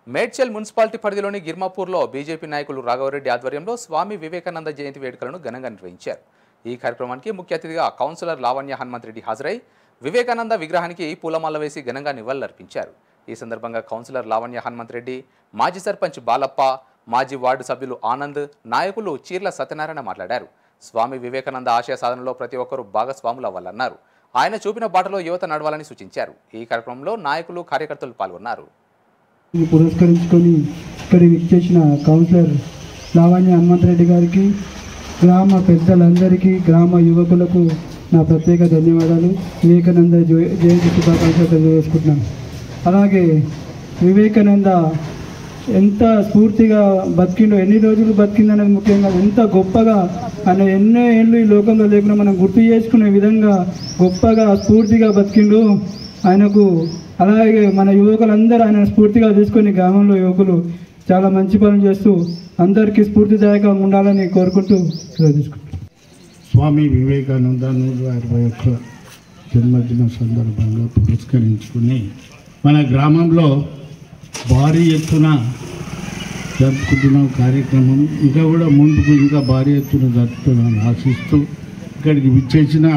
Medchal municipality పరిధిలోని గిర్మాపూర్లో BJP నాయకులు రాఘవరెడ్డి ఆధ్వర్యంలో స్వామి వివేకానంద జయంతి వేడుకలను ఘనంగా నిర్వహించారు ఈ కార్యక్రమానికి ముఖ్య అతిథిగా కౌన్సిలర్ లావణ్య హనుమంత్ రెడ్డి హాజరై వివేకానంద విగ్రహానికి పూలమాల వేసి ఘనంగా నివాళులర్పించారు ఈ సందర్భంగా కౌన్సిలర్ లావణ్య హనుమంత్ రెడ్డి మాజీ సర్పంచ్ బాలప్ప మాజీ వార్డు సభ్యులు ఆనంద్ నాయకులు చీర్ల సత్యనారాయణ మాట్లాడారు స్వామి వివేకానంద ఆశయ సాధనలో ప్రతి ఒక్కరూ భాగస్వాములు అవ్వాలన్నారు ఆయన చూపిన బాటలో యువత నడవాలని సూచించారు ఈ కార్యక్రమంలో నాయకులు కార్యకర్తలు పాల్గొన్నారు ఇది పురస్కరించుకొని ఇక్కడ విచ్చేసిన కౌన్సిలర్ లావణ్య హనుమంతరెడ్డి గారికి గ్రామ పెద్దలందరికీ గ్రామ యువకులకు నా ప్రత్యేక ధన్యవాదాలు వివేకానంద జయ- జయంతి శుభాకాంక్షలు తెలియజేసుకుంటున్నాను అలాగే వివేకానంద ఎంత స్ఫూర్తిగా బతికిండో ఎన్ని రోజులు బతికిందనేది ముఖ్యంగా ఎంత గొప్పగా ఆయన ఎన్నో ఏళ్ళు ఈ లోకంలో లేకుండా మనం గుర్తు చేసుకునే విధంగా గొప్పగా స్ఫూర్తిగా బతికిండు ఆయనకు అలాగే మన యువకులందరూ ఆయన స్ఫూర్తిగా తీసుకొని గ్రామంలో యువకులు చాలా మంచి పనులు చేస్తూ అందరికీ స్ఫూర్తిదాయకంగా ఉండాలని కోరుకుంటూ సెలవు తీసుకుంటాను స్వామి వివేకానంద నూట అరవై ఒక్క జన్మదిన సందర్భంగా పురస్కరించుకుని మన గ్రామంలో భారీ ఎత్తున జరుపుకుంటున్న కార్యక్రమం ఇంకా కూడా ముందుకు ఇంకా భారీ ఎత్తున జరుపుతున్నాను ఆశిస్తూ ఇక్కడికి విచ్చేసిన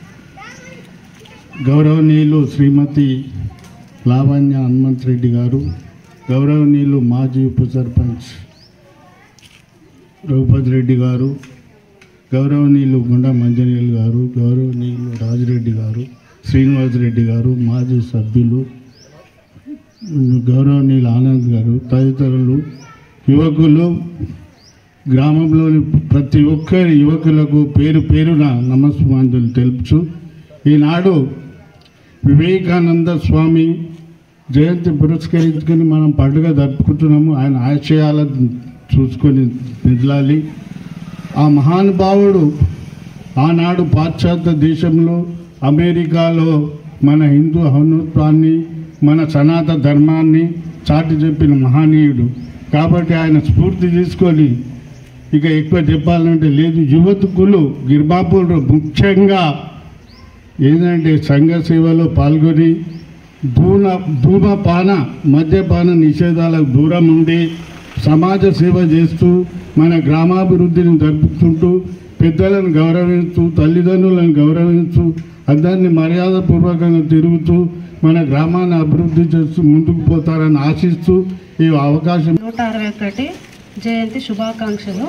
గౌరవనీయులు శ్రీమతి లావణ్య హనుమంత్ రెడ్డి గారు గౌరవనీయులు మాజీ ఉప సర్పంచ్ రఘుపతి రెడ్డి గారు గౌరవనీయులు గుండా మంజనీయులు గారు గౌరవనీయులు రాజిరెడ్డి గారు శ్రీనివాసరెడ్డి గారు మాజీ సభ్యులు గౌరవనీయులు ఆనంద్ గారు తదితరులు యువకులు గ్రామంలోని ప్రతి ఒక్కరి యువకులకు పేరు పేరున నమస్మాంజలు తెలుపుచు ఈనాడు వివేకానంద స్వామి జయంతి పురస్కరించుకొని మనం పండుగ జరుపుకుంటున్నాము ఆయన ఆశయాలను చూసుకొని నిదలాలి ఆ మహానుభావుడు ఆనాడు పాశ్చాత్య దేశంలో అమెరికాలో మన హిందూ హనుత్వాన్ని మన సనాతన ధర్మాన్ని చాటి చెప్పిన మహనీయుడు కాబట్టి ఆయన స్ఫూర్తి తీసుకొని ఇక ఎక్కువ చెప్పాలంటే లేదు యువతుకులు గిర్బాపూర్ ముఖ్యంగా ఏంటంటే సంఘ సేవలో పాల్గొని ధూన ధూమపాన మద్యపాన నిషేధాలకు దూరం ఉండి సమాజ సేవ చేస్తూ మన గ్రామాభివృద్ధిని జరుపుకుంటూ పెద్దలను గౌరవిస్తూ తల్లిదండ్రులను గౌరవిస్తూ అందరినీ మర్యాదపూర్వకంగా తిరుగుతూ మన గ్రామాన్ని అభివృద్ధి చేస్తూ ముందుకు పోతారని ఆశిస్తూ ఈ అవకాశం నూట అరవై ఒకటి జయంతి శుభాకాంక్షలు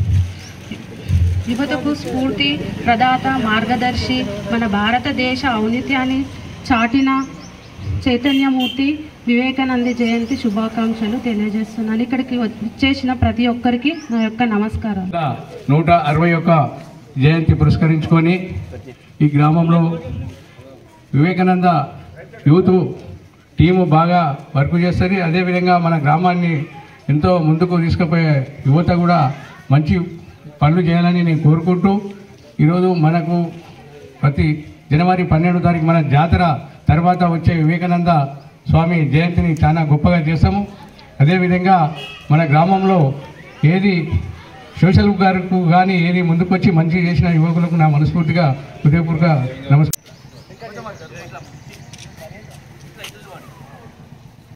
యువతకు స్ఫూర్తి ప్రదాత మార్గదర్శి మన భారతదేశ ఔన్నత్యాన్ని చాటిన చైతన్యమూర్తి వివేకానంద జయంతి శుభాకాంక్షలు తెలియజేస్తున్నాను ఇక్కడికి వచ్చేసిన ప్రతి ఒక్కరికి నా యొక్క నమస్కారం నూట అరవై ఒక్క జయంతి పురస్కరించుకొని ఈ గ్రామంలో వివేకానంద యూత్ టీము బాగా వర్క్ చేస్తుంది అదేవిధంగా మన గ్రామాన్ని ఎంతో ముందుకు తీసుకుపోయే యువత కూడా మంచి పనులు చేయాలని నేను కోరుకుంటూ ఈరోజు మనకు ప్రతి జనవరి పన్నెండో తారీఖు మన జాతర తర్వాత వచ్చే వివేకానంద స్వామి జయంతిని చాలా గొప్పగా చేస్తాము అదేవిధంగా మన గ్రామంలో ఏది సోషల్ గారికి కానీ ఏది ముందుకొచ్చి మంచి చేసిన యువకులకు నా మనస్ఫూర్తిగా హృదయపూర్వక నమస్కారం